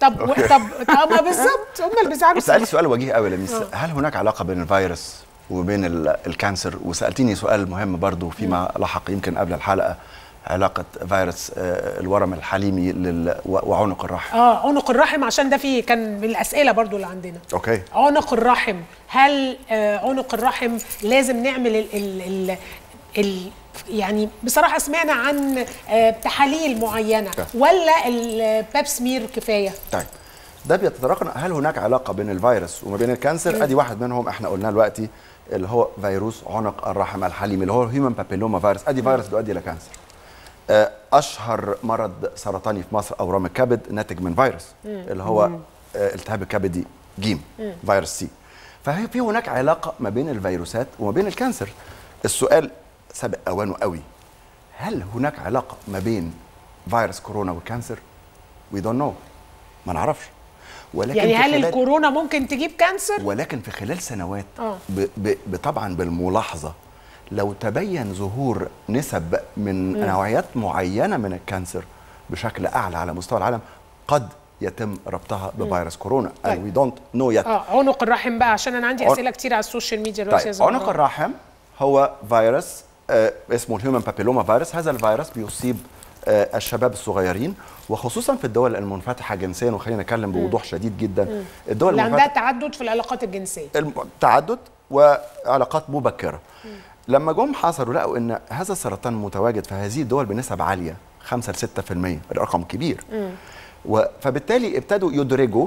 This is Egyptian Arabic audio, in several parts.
طب و... طب طب ما بالظبط هم اللي بيزعلوا سالتي سؤال وجيه قوي لميس هل هناك علاقه بين الفيروس وبين ال- الكانسر وسالتيني سؤال مهم برضو فيما لحق يمكن قبل الحلقه علاقه فيروس آه، الورم الحليمي لل... و- وعنق الرحم اه عنق الرحم عشان ده فيه كان من الاسئله برضو اللي عندنا اوكي عنق الرحم هل آه عنق الرحم لازم نعمل ال ال ال ال يعني بصراحه سمعنا عن آه تحاليل معينه ولا الباب سمير كفايه طيب ده بيتطرقنا هل هناك علاقه بين الفيروس وما بين الكانسر ادي واحد منهم احنا قلناه دلوقتي اللي هو فيروس عنق الرحم الحليمي اللي هو الهيومن بابيلوما فيروس ادي فيروس بيؤدي الى كانسر آه، اشهر مرض سرطاني في مصر اورام الكبد ناتج من فيروس اللي هو آه، التهاب الكبدي جيم فيروس سي فهي في هناك علاقه ما بين الفيروسات وما بين الكانسر السؤال سابق اوانه قوي هل هناك علاقه ما بين فيروس كورونا والكانسر وي دونت نو ما نعرفش ولكن يعني في هل خلال- الكورونا ممكن تجيب كانسر ولكن في خلال سنوات آه. ب- ب- ب- طبعا بالملاحظه لو تبين ظهور نسب من نوعيات معينه من الكانسر بشكل اعلى على مستوى العالم قد يتم ربطها بفيروس كورونا طيب. وي دونت نو يت اه عنق الرحم بقى عشان انا عندي عن- اسئله كتير على السوشيال ميديا دلوقتي يا طيب زهراء. عنق الرحم هو فيروس آه اسمه الهيومن بابيلوما فيروس هذا الفيروس بيصيب آه الشباب الصغيرين وخصوصا في الدول المنفتحه جنسيا وخلينا نتكلم بوضوح شديد جدا الدول اللي عندها المنفتحه تعدد في العلاقات الجنسيه التعدد وعلاقات مبكره لما جم حصلوا لقوا ان هذا السرطان متواجد في هذه الدول بنسب عاليه 5 ل 6% رقم كبير و- فبالتالي ابتدوا يدرجوا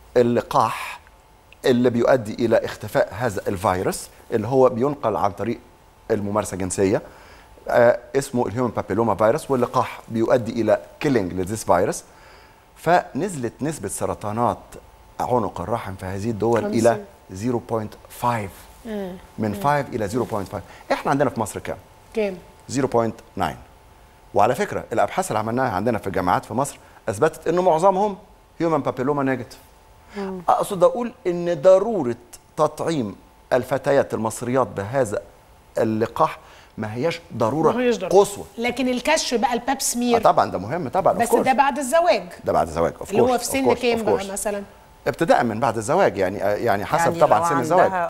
اللقاح اللي بيؤدي الى اختفاء هذا الفيروس اللي هو بينقل عن طريق الممارسه الجنسيه آه اسمه الهيومن بابيلوما فيروس واللقاح بيؤدي الى كيلينج لذيس فيروس فنزلت نسبه سرطانات عنق الرحم في هذه الدول الى 0.5 من 5 الى 0.5 احنا عندنا في مصر كام كام 0.9 وعلى فكره الابحاث اللي عملناها عندنا في الجامعات في مصر اثبتت انه معظمهم هيومن بابيلوما نيجاتيف اقصد اقول ان ضروره تطعيم الفتيات المصريات بهذا اللقاح ما هياش ضروره ما هيش ضرورة. قصوى لكن الكشف بقى الباب آه سمير طبعا ده مهم طبعا of بس course. ده بعد الزواج ده بعد الزواج of اللي هو course, في of سن course, كام of بقى course. مثلا ابتداء من بعد الزواج يعني يعني حسب يعني طبعا لو سن الزواج عندها